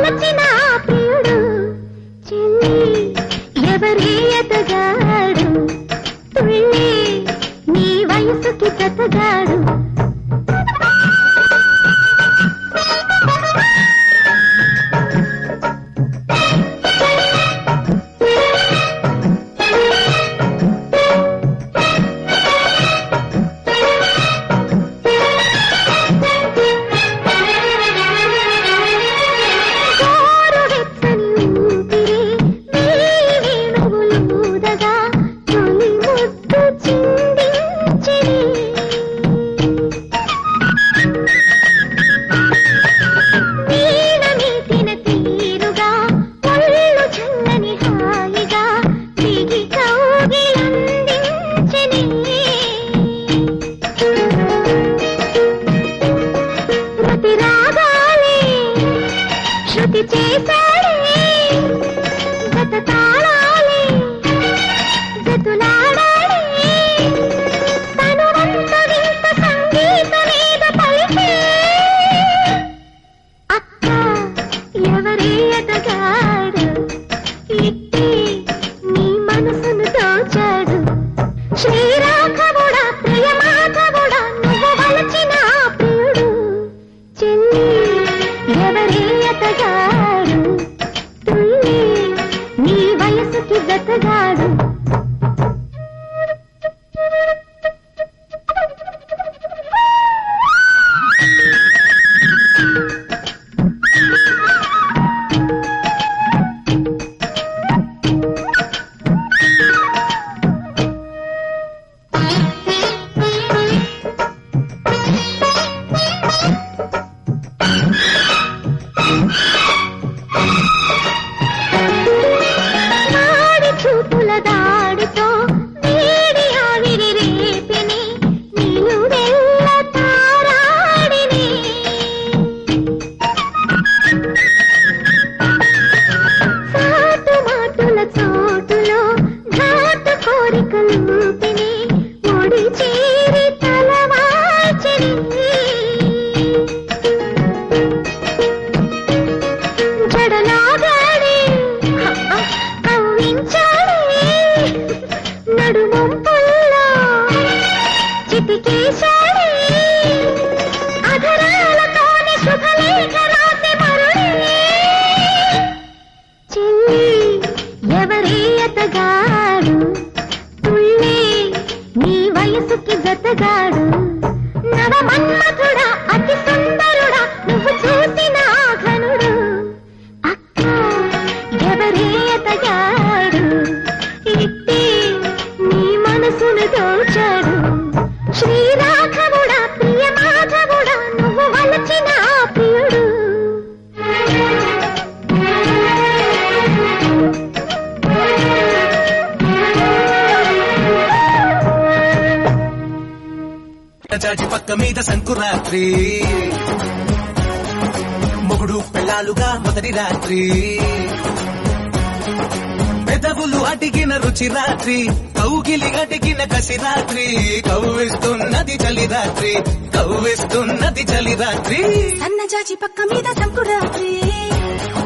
వలచిన ప్రియుడు చెల్లి ఎవరే ఎతగాడు తుళ్ళి నీ వయసుకి జతగాడు కోరు వెచ్చని ఊపిరి నీ వేణువులు ఊదగా తొలి ముద్దు చిందించిరి వీణ మీటిన తీరుగా ఒళ్ళు చల్లని హాయిగా దిగి కౌగిలందించిని ప్రతి రాగాలే శృతి చేశాడే గత తాళాలే జతులాడాడే తనువంత వింత సంగీత వేద పలికే అక్క ఎవరే ఎదగాడు ఇట్టి నీ మనసును దోచాడు శ్రీరాఘవుడా ప్రియమాధవుడా నువ్వు వలచిన ఆ ప్రియుడు చెల్లి ఎవరే ఎతగాడు తుల్లి నీ వయసుకి జతగాడు నాడి చూపుల దాడితో వేడి ఆవిరి రేపిని నిలువెల్ల తారాడిని సాటు మాటుల చోటులో ఘాటు కోరికలూపిని ఒడి చేరి తలవాచిని జడలాగాడే కవ్వించాడే నడుమొంపుల్లో చితికేశాడే అధరాలతోని శుభలేఖ రాసి మరుడే చెల్లి ఎవరే అతగాడు తుళ్ళి నీ వయసుకి జతగాడు నవ మన్మథుడా అతి సుందరుడా నువ్వు చూసిన ఆ ఘనుడు అక్క ఎవరే అతగాడు ఇట్టి నీ మనసును దోచాడు శ్రీరాఘవుడా ప్రియ మాధవుడా నువ్వు వలచిన ఆ ప్రియుడు చాచి పక్క మీద సంకురాత్రి మొగుడు పెళ్ళాలుగా మొదటి రాత్రి పెదవులు అడిగిన రుచి రాత్రి కౌగిలి అడిగిన కసి రాత్రి కవ్విస్తున్నది చలి రాత్రి కవ్విస్తున్నది చలి రాత్రి సన్నజాజి పక్క మీద సంకురాత్రి